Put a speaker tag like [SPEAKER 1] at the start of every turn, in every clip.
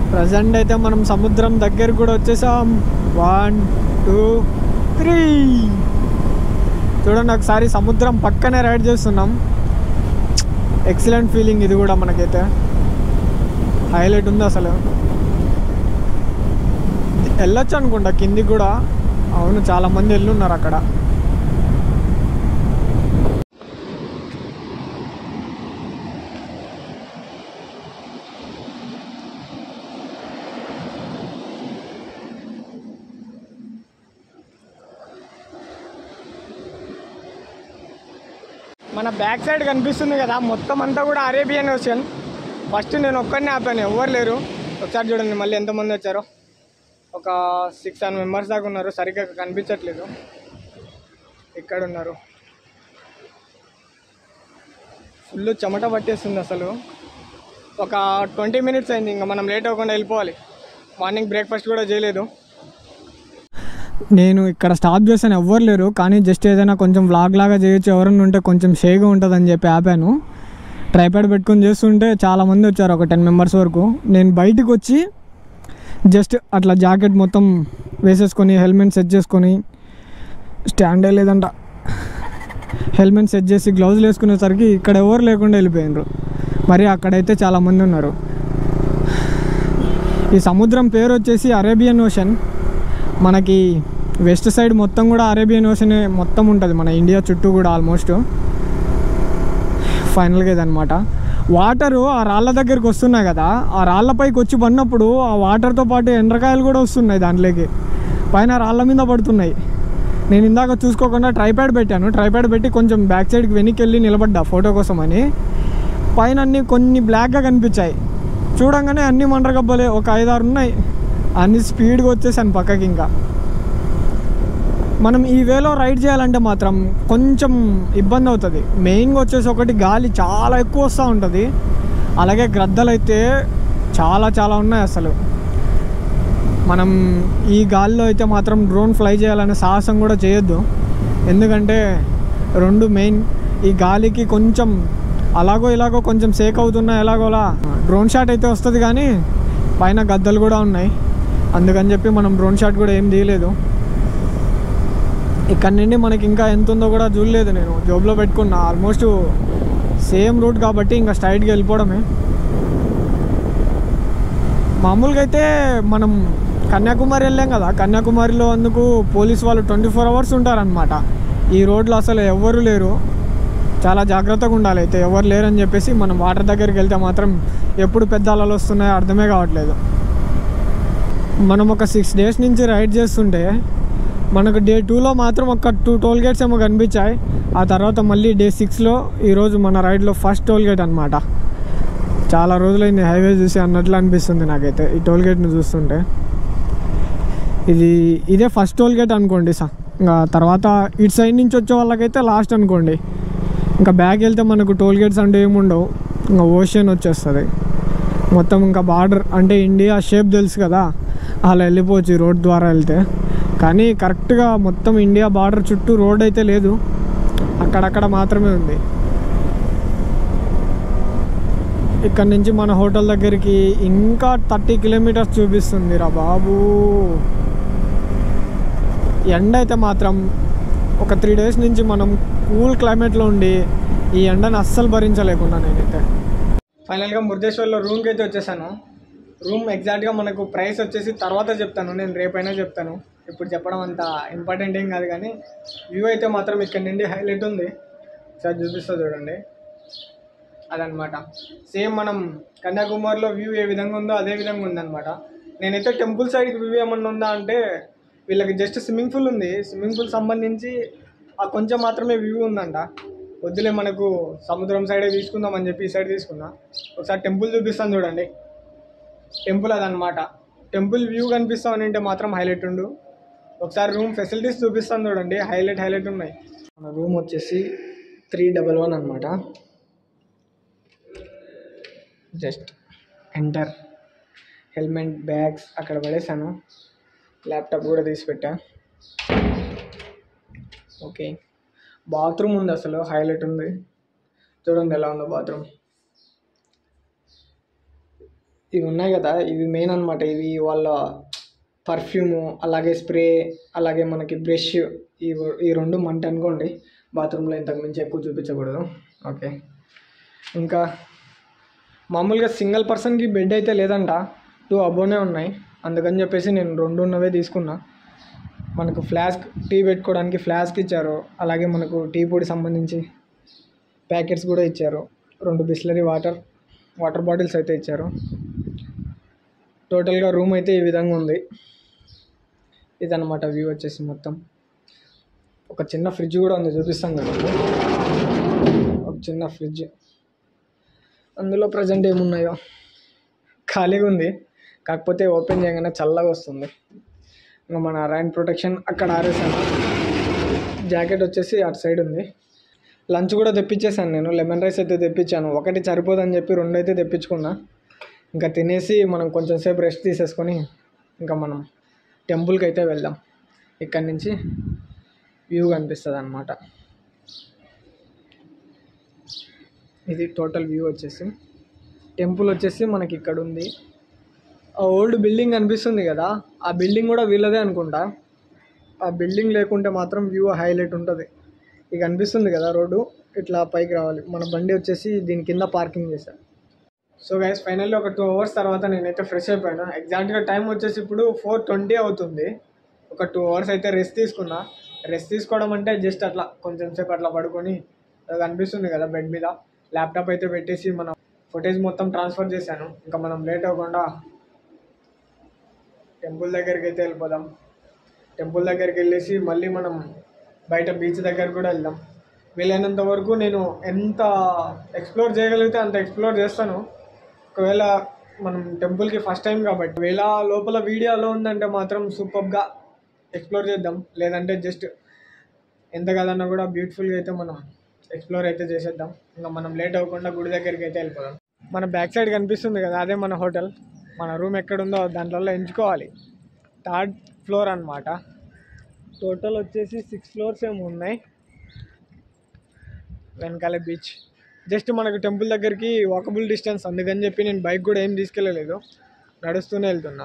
[SPEAKER 1] Present అయితే మనం సముద్రం దగ్గర కూడా వచ్చేసాం వన్ టూ త్రీ చూడండి ఒకసారి సముద్రం పక్కనే రైడ్ చేస్తున్నాం ఎక్సలెంట్ ఫీలింగ్ ఇది కూడా మనకైతే హైలైట్ ఉంది అసలు వెళ్ళొచ్చు అనుకుంటా కిందికి కూడా అవును చాలా మంది వెళ్ళున్నారు అక్కడ మన బ్యాక్ సైడ్ కనిపిస్తుంది కదా మొత్తం అంతా కూడా అరేబియన్ ఓషన్ ఫస్ట్ నేను ఒక్కడినే ఆపాను ఎవరు లేరు ఒకసారి చూడండి మళ్ళీ ఎంతమంది వచ్చారో ఒక సిక్స్ సెవెన్ మెంబర్స్ దాకా ఉన్నారు సరిగ్గా కనిపించట్లేదు ఇక్కడ ఉన్నారు ఫుల్ చెమట పట్టేస్తుంది అసలు ఒక ట్వంటీ మినిట్స్ అయింది ఇంకా మనం లేట్ అవ్వకుండా వెళ్ళిపోవాలి మార్నింగ్ బ్రేక్ఫాస్ట్ కూడా చేయలేదు నేను ఇక్కడ స్టాప్ చేశాను ఎవ్వరు లేరు కానీ జస్ట్ ఏదైనా కొంచెం వ్లాగ్ లాగా చేయొచ్చు ఎవరైనా ఉంటే కొంచెం షేగా ఉంటుందని చెప్పి ఆపాను ట్రైప్యాడ్ పెట్టుకొని చేస్తుంటే చాలామంది వచ్చారు ఒక టెన్ మెంబర్స్ వరకు నేను బయటికి వచ్చి జస్ట్ అట్లా జాకెట్ మొత్తం వేసేసుకొని హెల్మెట్ సెట్ చేసుకొని స్టాండే లేదంట హెల్మెట్ సెట్ చేసి గ్లౌజులు వేసుకునేసరికి ఇక్కడ ఎవరు లేకుండా వెళ్ళిపోయినారు మరి అక్కడైతే చాలామంది ఉన్నారు ఈ సముద్రం పేరు వచ్చేసి అరేబియన్ ఓషన్ మనకి వెస్ట్ సైడ్ మొత్తం కూడా అరేబియన్ ఓషన్ మొత్తం ఉంటుంది మన ఇండియా చుట్టూ కూడా ఆల్మోస్ట్ ఫైనల్గా ఇదనమాట వాటరు ఆ రాళ్ళ దగ్గరికి వస్తున్నాయి కదా ఆ రాళ్ళపైకి వచ్చి పడినప్పుడు ఆ వాటర్తో పాటు ఎండ్రకాయలు కూడా వస్తున్నాయి దాంట్లోకి పైన రాళ్ళ మీద పడుతున్నాయి నేను ఇందాక చూసుకోకుండా ట్రైప్యాడ్ పెట్టాను ట్రైప్యాడ్ పెట్టి కొంచెం బ్యాక్ సైడ్కి వెనక్కి వెళ్ళి నిలబడ్డా ఫోటో కోసం అని పైన అన్ని కొన్ని బ్లాక్గా కనిపించాయి చూడంగానే అన్ని మంటరగబ్బలే ఒక ఐదారు ఉన్నాయి అన్ని స్పీడ్గా వచ్చేసాను పక్కకి ఇంకా మనం ఈ వేలో రైడ్ చేయాలంటే మాత్రం కొంచెం ఇబ్బంది అవుతుంది మెయిన్గా వచ్చేసి ఒకటి గాలి చాలా ఎక్కువ వస్తూ ఉంటుంది అలాగే గ్రద్దలు అయితే చాలా చాలా ఉన్నాయి అసలు మనం ఈ గాలిలో అయితే మాత్రం డ్రోన్ ఫ్లై చేయాలనే సాహసం కూడా చేయొద్దు ఎందుకంటే రెండు మెయిన్ ఈ గాలికి కొంచెం అలాగో ఇలాగో కొంచెం సేక్ అవుతున్నా ఎలాగోలా డ్రోన్ షాట్ అయితే వస్తుంది కానీ పైన గద్దలు కూడా ఉన్నాయి అందుకని చెప్పి మనం డ్రోన్ షాట్ కూడా ఏం తీయలేదు ఇక్కడ నుండి మనకి ఇంకా ఎంత ఉందో కూడా చూడలేదు నేను జోబులో పెట్టుకున్నా ఆల్మోస్ట్ సేమ్ రూట్ కాబట్టి ఇంకా స్ట్రైట్గా వెళ్ళిపోవడమే మామూలుగా అయితే మనం కన్యాకుమారి వెళ్ళాం కదా కన్యాకుమారిలో అందుకు పోలీస్ వాళ్ళు ట్వంటీ ఫోర్ అవర్స్ ఉంటారనమాట ఈ రోడ్లో అసలు ఎవ్వరు లేరు చాలా జాగ్రత్తగా ఉండాలి అయితే ఎవరు లేరని చెప్పేసి మనం వాటర్ దగ్గరికి వెళ్తే మాత్రం ఎప్పుడు పెద్ద అలలు వస్తున్నాయో అర్థమే కావట్లేదు మనం ఒక సిక్స్ డేస్ నుంచి రైడ్ చేస్తుంటే మనకు డే టూలో మాత్రం ఒక టూ టోల్ గేట్స్ ఏమో కనిపించాయి ఆ తర్వాత మళ్ళీ డే సిక్స్లో ఈరోజు మన రైడ్లో ఫస్ట్ టోల్ గేట్ అనమాట చాలా రోజులైంది హైవే చూసి అన్నట్లు అనిపిస్తుంది నాకైతే ఈ టోల్ గేట్ని చూస్తుంటే ఇది ఇదే ఫస్ట్ టోల్ గేట్ అనుకోండి సా ఇంకా తర్వాత ఇటు సైడ్ నుంచి వచ్చే వాళ్ళకైతే లాస్ట్ అనుకోండి ఇంకా బ్యాక్ వెళ్తే మనకు టోల్ గేట్స్ అంటే ఏముండవు ఇంకా ఓషన్ వచ్చేస్తుంది మొత్తం ఇంకా బార్డర్ అంటే ఇండియా షేప్ తెలుసు కదా అలా వెళ్ళిపోవచ్చు ఈ రోడ్ ద్వారా వెళ్తే కానీ కరెక్ట్గా మొత్తం ఇండియా బార్డర్ చుట్టూ రోడ్ అయితే లేదు అక్కడక్కడ మాత్రమే ఉంది ఇక్కడ నుంచి మన హోటల్ దగ్గరికి ఇంకా థర్టీ కిలోమీటర్స్ చూపిస్తుంది రా బాబు ఎండ అయితే మాత్రం ఒక త్రీ డేస్ నుంచి మనం కూల్ క్లైమేట్లో ఉండి ఈ ఎండను అస్సలు భరించలేకుండా నేనైతే ఫైనల్గా మురుదేశ్వర్లో రూమ్కి అయితే వచ్చేసాను రూమ్ ఎగ్జాక్ట్గా మనకు ప్రైస్ వచ్చేసి తర్వాత చెప్తాను నేను రేపైనా చెప్తాను ఇప్పుడు చెప్పడం అంత ఇంపార్టెంట్ ఏం కాదు కానీ వ్యూ అయితే మాత్రం ఇక్కడ నుండి హైలైట్ ఉంది సార్ చూపిస్తా చూడండి అదనమాట సేమ్ మనం కన్యాకుమారిలో వ్యూ ఏ విధంగా ఉందో అదే విధంగా ఉందన్నమాట నేనైతే టెంపుల్ సైడ్కి వ్యూ ఏమన్నా ఉందా అంటే వీళ్ళకి జస్ట్ స్విమ్మింగ్ పూల్ ఉంది స్విమ్మింగ్ పూల్ సంబంధించి ఆ కొంచెం మాత్రమే వ్యూ ఉందంట వద్దులే మనకు సముద్రం సైడే తీసుకుందాం అని చెప్పి ఈ సైడ్ తీసుకున్నా ఒకసారి టెంపుల్ చూపిస్తాను చూడండి టెంపుల్ అదనమాట టెంపుల్ వ్యూ కనిపిస్తామని అంటే మాత్రం హైలైట్ ఉండు ఒకసారి రూమ్ ఫెసిలిటీస్ చూపిస్తాను చూడండి హైలైట్ హైలైట్ ఉన్నాయి మన రూమ్ వచ్చేసి త్రీ డబల్ వన్ అనమాట జస్ట్ ఎంటర్ హెల్మెట్ బ్యాగ్స్ అక్కడ పడేసాను ల్యాప్టాప్ కూడా తీసి పెట్టా ఓకే బాత్రూమ్ ఉంది అసలు హైలైట్ ఉంది చూడండి ఎలా ఉందో బాత్రూమ్ ఇవి ఉన్నాయి కదా ఇవి మెయిన్ అనమాట ఇవి వాళ్ళ పర్ఫ్యూము అలాగే స్ప్రే అలాగే మనకి బ్రష్ ఈ ఈ రెండు మంట అనుకోండి బాత్రూంలో ఇంతకు మించి ఎక్కువ చూపించకూడదు ఓకే ఇంకా మామూలుగా సింగిల్ పర్సన్కి బెడ్ అయితే లేదంట టూ అబోనే ఉన్నాయి అందుకని చెప్పేసి నేను రెండు ఉన్నవే తీసుకున్నా మనకు ఫ్లాస్క్ టీ పెట్టుకోవడానికి ఫ్లాస్క్ ఇచ్చారు అలాగే మనకు టీ పొడి సంబంధించి ప్యాకెట్స్ కూడా ఇచ్చారు రెండు బిస్లరీ వాటర్ వాటర్ బాటిల్స్ అయితే ఇచ్చారు టోటల్గా రూమ్ అయితే ఈ విధంగా ఉంది ఇదన్నమాట వ్యూ వచ్చేసి మొత్తం ఒక చిన్న ఫ్రిడ్జ్ కూడా ఉంది చూపిస్తాం కదా ఒక చిన్న ఫ్రిడ్జ్ అందులో ప్రజెంట్ ఏమున్నాయో ఖాళీగా ఉంది కాకపోతే ఓపెన్ చేయగానే చల్లగా వస్తుంది ఇంకా మన రైన్ ప్రొటెక్షన్ అక్కడ ఆరేసాను జాకెట్ వచ్చేసి అటు సైడ్ ఉంది లంచ్ కూడా తెప్పించేసాను నేను లెమన్ రైస్ అయితే తెప్పించాను ఒకటి సరిపోదని చెప్పి రెండు అయితే తెప్పించుకున్నా ఇంకా తినేసి మనం కొంచెం సేపు రెస్ట్ తీసేసుకొని ఇంకా మనం టెంపుల్కి అయితే వెళ్దాం ఇక్కడి నుంచి వ్యూ కనిపిస్తుంది అనమాట ఇది టోటల్ వ్యూ వచ్చేసి టెంపుల్ వచ్చేసి మనకి ఇక్కడ ఉంది ఆ ఓల్డ్ బిల్డింగ్ కనిపిస్తుంది కదా ఆ బిల్డింగ్ కూడా వీళ్ళదే అనుకుంటా ఆ బిల్డింగ్ లేకుంటే మాత్రం వ్యూ హైలైట్ ఉంటుంది ఇక అనిపిస్తుంది కదా రోడ్డు ఇట్లా పైకి రావాలి మన బండి వచ్చేసి దీని కింద పార్కింగ్ చేశాను సో గైస్ ఫైనల్లీ ఒక టూ అవర్స్ తర్వాత నేనైతే ఫ్రెష్ అయిపోయాను ఎగ్జాక్ట్గా టైం వచ్చేసి ఇప్పుడు ఫోర్ ట్వంటీ అవుతుంది ఒక టూ అవర్స్ అయితే రెస్ట్ తీసుకున్నా రెస్ట్ తీసుకోవడం అంటే జస్ట్ అట్లా కొంచెం సేపు అట్లా పడుకొని అది కనిపిస్తుంది కదా బెడ్ మీద ల్యాప్టాప్ అయితే పెట్టేసి మనం ఫుటేజ్ మొత్తం ట్రాన్స్ఫర్ చేశాను ఇంకా మనం లేట్ అవ్వకుండా టెంపుల్ దగ్గరికి అయితే వెళ్ళిపోదాం టెంపుల్ దగ్గరికి వెళ్ళేసి మళ్ళీ మనం బయట బీచ్ దగ్గర కూడా వెళ్దాం వీలైనంత వరకు నేను ఎంత ఎక్స్ప్లోర్ చేయగలిగితే అంత ఎక్స్ప్లోర్ చేస్తాను ఒకవేళ మనం టెంపుల్కి ఫస్ట్ టైం కాబట్టి వేళ లోపల వీడియోలో ఉందంటే మాత్రం సూపర్గా ఎక్స్ప్లోర్ చేద్దాం లేదంటే జస్ట్ ఎంత కదన్నా కూడా బ్యూటిఫుల్గా అయితే మనం ఎక్స్ప్లోర్ అయితే చేసేద్దాం ఇంకా మనం లేట్ అవ్వకుండా గుడి దగ్గరికి అయితే వెళ్ళిపోదాం మన బ్యాక్ సైడ్ కనిపిస్తుంది కదా అదే మన హోటల్ మన రూమ్ ఎక్కడుందో దాంట్లో ఎంచుకోవాలి థర్డ్ ఫ్లోర్ అన్నమాట టోటల్ వచ్చేసి సిక్స్ ఫ్లోర్స్ ఏమో ఉన్నాయి వెనకాల బీచ్ జస్ట్ మనకు టెంపుల్ దగ్గరికి వాకబుల్ డిస్టెన్స్ అందుకని చెప్పి నేను బైక్ కూడా ఏం తీసుకెళ్ళలేదు నడుస్తూనే వెళ్తున్నా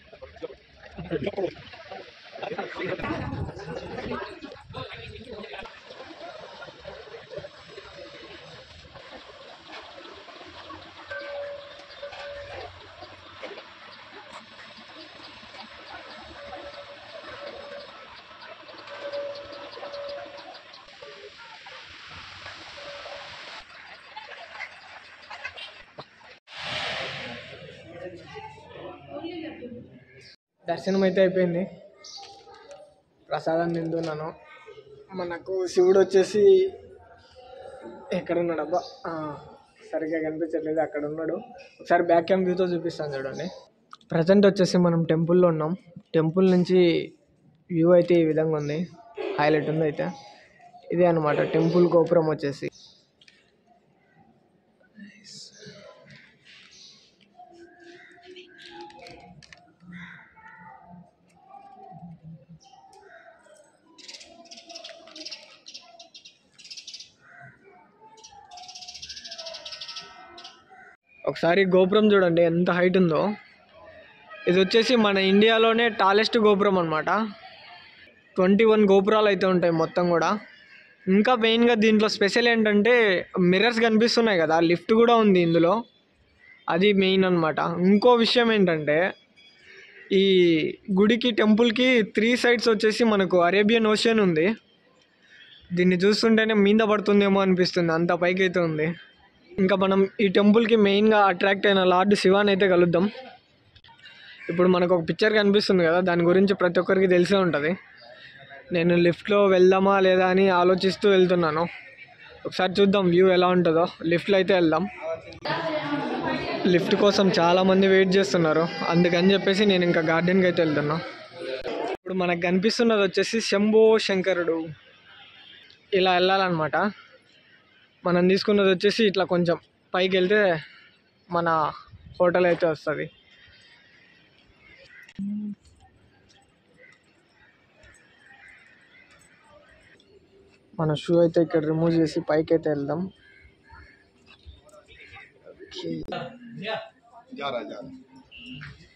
[SPEAKER 1] దర్శనం అయితే అయిపోయింది ప్రసాదం తింటున్నాను మనకు శివుడు వచ్చేసి ఎక్కడ ఉన్నాడు అబ్బా ఆ, సరిగ్గా కనిపించట్లేదు అక్కడ ఉన్నాడు ఒకసారి బ్యాక్ క్యామ్ వ్యూతో చూపిస్తాను చూడండి ప్రజెంట్ వచ్చేసి మనం టెంపుల్లో ఉన్నాం టెంపుల్ నుంచి వ్యూ అయితే ఈ విధంగా ఉంది హైలైట్ ఉంది అయితే ఇదే అనమాట టెంపుల్ గోపురం వచ్చేసి ఒకసారి గోపురం చూడండి ఎంత హైట్ ఉందో ఇది వచ్చేసి మన ఇండియాలోనే టాలెస్ట్ గోపురం అనమాట ట్వంటీ వన్ గోపురాలు అయితే ఉంటాయి మొత్తం కూడా ఇంకా మెయిన్గా దీంట్లో స్పెషల్ ఏంటంటే మిర్రర్స్ కనిపిస్తున్నాయి కదా లిఫ్ట్ కూడా ఉంది ఇందులో అది మెయిన్ అనమాట ఇంకో విషయం ఏంటంటే ఈ గుడికి టెంపుల్కి త్రీ సైడ్స్ వచ్చేసి మనకు అరేబియన్ ఓషియన్ ఉంది దీన్ని చూస్తుంటేనే మీద పడుతుందేమో అనిపిస్తుంది అంత పైకి అయితే ఉంది ఇంకా మనం ఈ టెంపుల్కి మెయిన్గా అట్రాక్ట్ అయిన లార్డ్ శివాని అయితే కలుద్దాం ఇప్పుడు మనకు ఒక పిక్చర్ కనిపిస్తుంది కదా దాని గురించి ప్రతి ఒక్కరికి తెలిసే ఉంటుంది నేను లిఫ్ట్లో వెళ్దామా లేదా అని ఆలోచిస్తూ వెళ్తున్నాను ఒకసారి చూద్దాం వ్యూ ఎలా ఉంటుందో లిఫ్ట్లో అయితే వెళ్దాం లిఫ్ట్ కోసం చాలామంది వెయిట్ చేస్తున్నారు అందుకని చెప్పేసి నేను ఇంకా గార్డెన్కి అయితే వెళ్తున్నా ఇప్పుడు మనకు కనిపిస్తున్నది వచ్చేసి శంభో శంకరుడు ఇలా వెళ్ళాలన్నమాట మనం తీసుకున్నది వచ్చేసి ఇట్లా కొంచెం పైకి వెళ్తే మన హోటల్ అయితే వస్తుంది మన షూ అయితే ఇక్కడ రిమూవ్ చేసి పైకి అయితే వెళ్దాం ఓకే
[SPEAKER 2] जा रहा जा रहा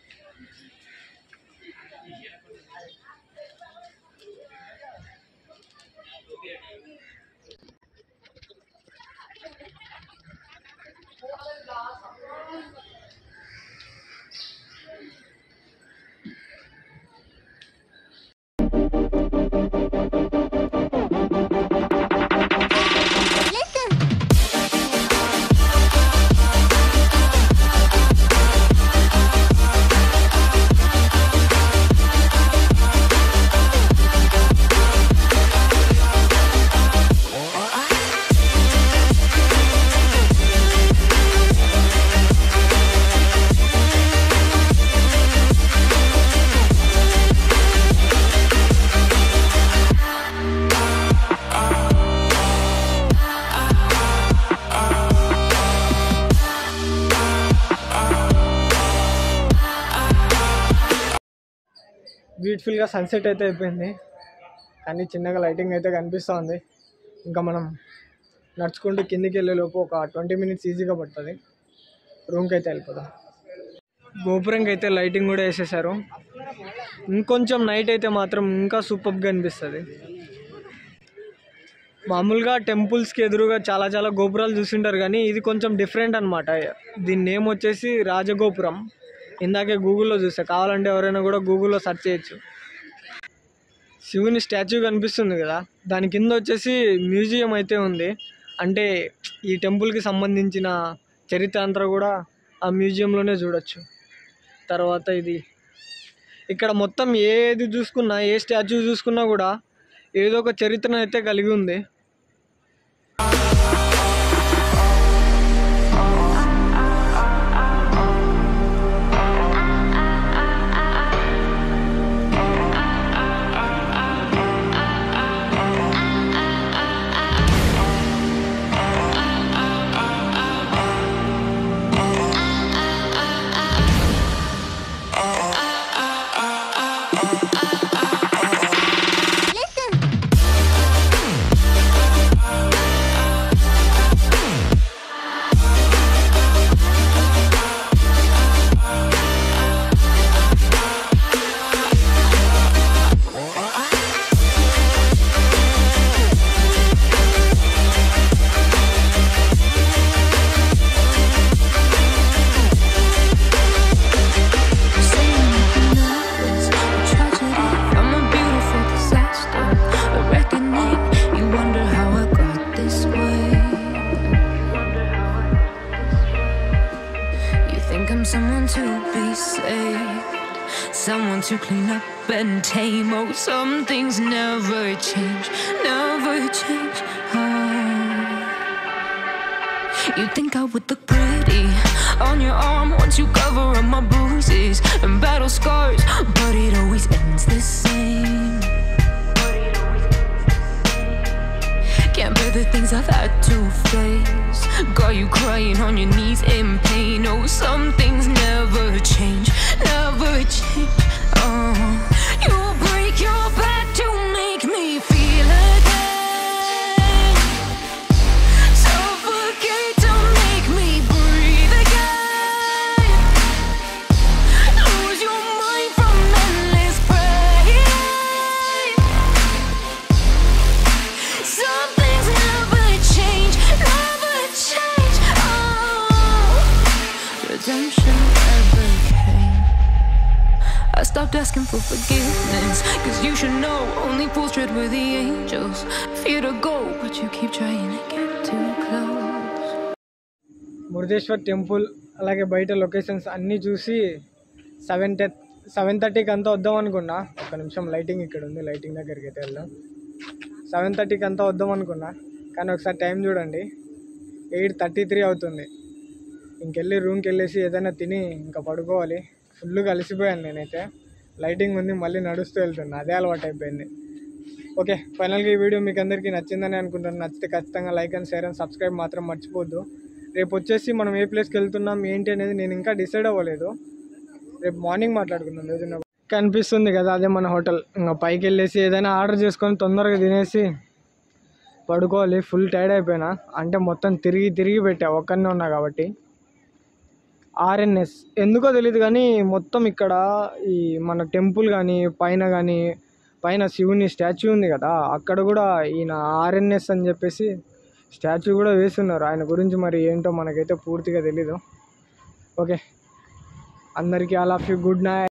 [SPEAKER 1] బ్యూటిఫుల్గా సన్సెట్ అయితే అయిపోయింది కానీ చిన్నగా లైటింగ్ అయితే కనిపిస్తూ ఉంది ఇంకా మనం నడుచుకుంటూ కిందికి వెళ్ళే లోపు ఒక ట్వంటీ మినిట్స్ ఈజీగా పడుతుంది రూమ్కి అయితే వెళ్ళిపోదాం గోపురంకి అయితే లైటింగ్ కూడా వేసేసారు ఇంకొంచెం నైట్ అయితే మాత్రం ఇంకా సూపర్గా అనిపిస్తుంది మామూలుగా టెంపుల్స్కి ఎదురుగా చాలా చాలా గోపురాలు చూసింటారు కానీ ఇది కొంచెం డిఫరెంట్ అనమాట దీని నేమ్ వచ్చేసి రాజగోపురం ఇందాకే గూగుల్లో చూసా కావాలంటే ఎవరైనా కూడా గూగుల్లో సెర్చ్ చేయొచ్చు శివుని స్టాచ్యూ కనిపిస్తుంది కదా దాని కింద వచ్చేసి మ్యూజియం అయితే ఉంది అంటే ఈ టెంపుల్కి సంబంధించిన చరిత్ర అంతా కూడా ఆ మ్యూజియంలోనే చూడొచ్చు తర్వాత ఇది ఇక్కడ మొత్తం ఏది చూసుకున్నా ఏ స్టాచ్యూ చూసుకున్నా కూడా ఏదో ఒక చరిత్రను అయితే కలిగి ఉంది
[SPEAKER 3] From a beautiful disaster, a reckoning. You wonder how I got this way. You think I'm someone to be saved, someone to clean up and tame. Oh, some things never change, never change. Oh. You think I would look pretty on your arm once you cover up my bruises and battle scars, but it always ends the same. Can't bear the things I've had to face. Got you crying on your knees in pain. Oh, some things never change, never change. Oh, you break your back to make me feel again. Suffocate to make me breathe again. Lose your mind from endless pain. Some things never change, never change. Oh, redemption never came. I stopped asking for forgiveness, cause you should know only fools tread where the angels fear to go, but you keep trying to get too close.
[SPEAKER 1] Murudeshwar temple అలాగే బయట locations అన్నీ చూసి seven టె seven థర్టీకి అంతా వద్దాం అనుకున్నా ఒక నిమిషం లైటింగ్ ఇక్కడ ఉంది లైటింగ్ దగ్గరికి అయితే వెళ్దాం సెవెన్ థర్టీకి అంతా వద్దాం అనుకున్నా కానీ ఒకసారి టైం చూడండి ఎయిట్ థర్టీ త్రీ అవుతుంది ఇంకెళ్ళి రూమ్కి వెళ్ళేసి ఏదైనా తిని ఇంకా పడుకోవాలి ఫుల్గా అలసిపోయాను నేనైతే లైటింగ్ ఉంది మళ్ళీ నడుస్తూ వెళ్తున్నా అదే అలవాటు అయిపోయింది ఓకే ఫైనల్గా ఈ వీడియో మీకు అందరికీ నచ్చిందని అనుకుంటున్నాను నచ్చితే ఖచ్చితంగా like and share and subscribe మాత్రం మర్చిపోద్దు రేపు వచ్చేసి మనం ఏ ప్లేస్కి వెళ్తున్నాం ఏంటి అనేది నేను ఇంకా డిసైడ్ అవ్వలేదు రేపు మార్నింగ్ మాట్లాడుకుందాం ఏదైనా కనిపిస్తుంది కదా అదే మన హోటల్ ఇంకా పైకి వెళ్ళేసి ఏదైనా ఆర్డర్ చేసుకొని తొందరగా తినేసి పడుకోవాలి ఫుల్ టైర్డ్ అయిపోయినా అంటే మొత్తం తిరిగి తిరిగి పెట్టా ఒక్కనే ఉన్నా కాబట్టి ఆర్ఎన్ఎస్ ఎందుకో తెలియదు కానీ మొత్తం ఇక్కడ ఈ మన టెంపుల్ కానీ పైన కానీ పైన శివుని స్టాచ్యూ ఉంది కదా అక్కడ కూడా ఈయన ఆర్ఎన్ఎస్ అని చెప్పేసి స్టాచ్యూ కూడా వేస్తున్నారు ఆయన గురించి మరి ఏంటో మనకైతే పూర్తిగా తెలీదు ఓకే అందరికీ all of you good night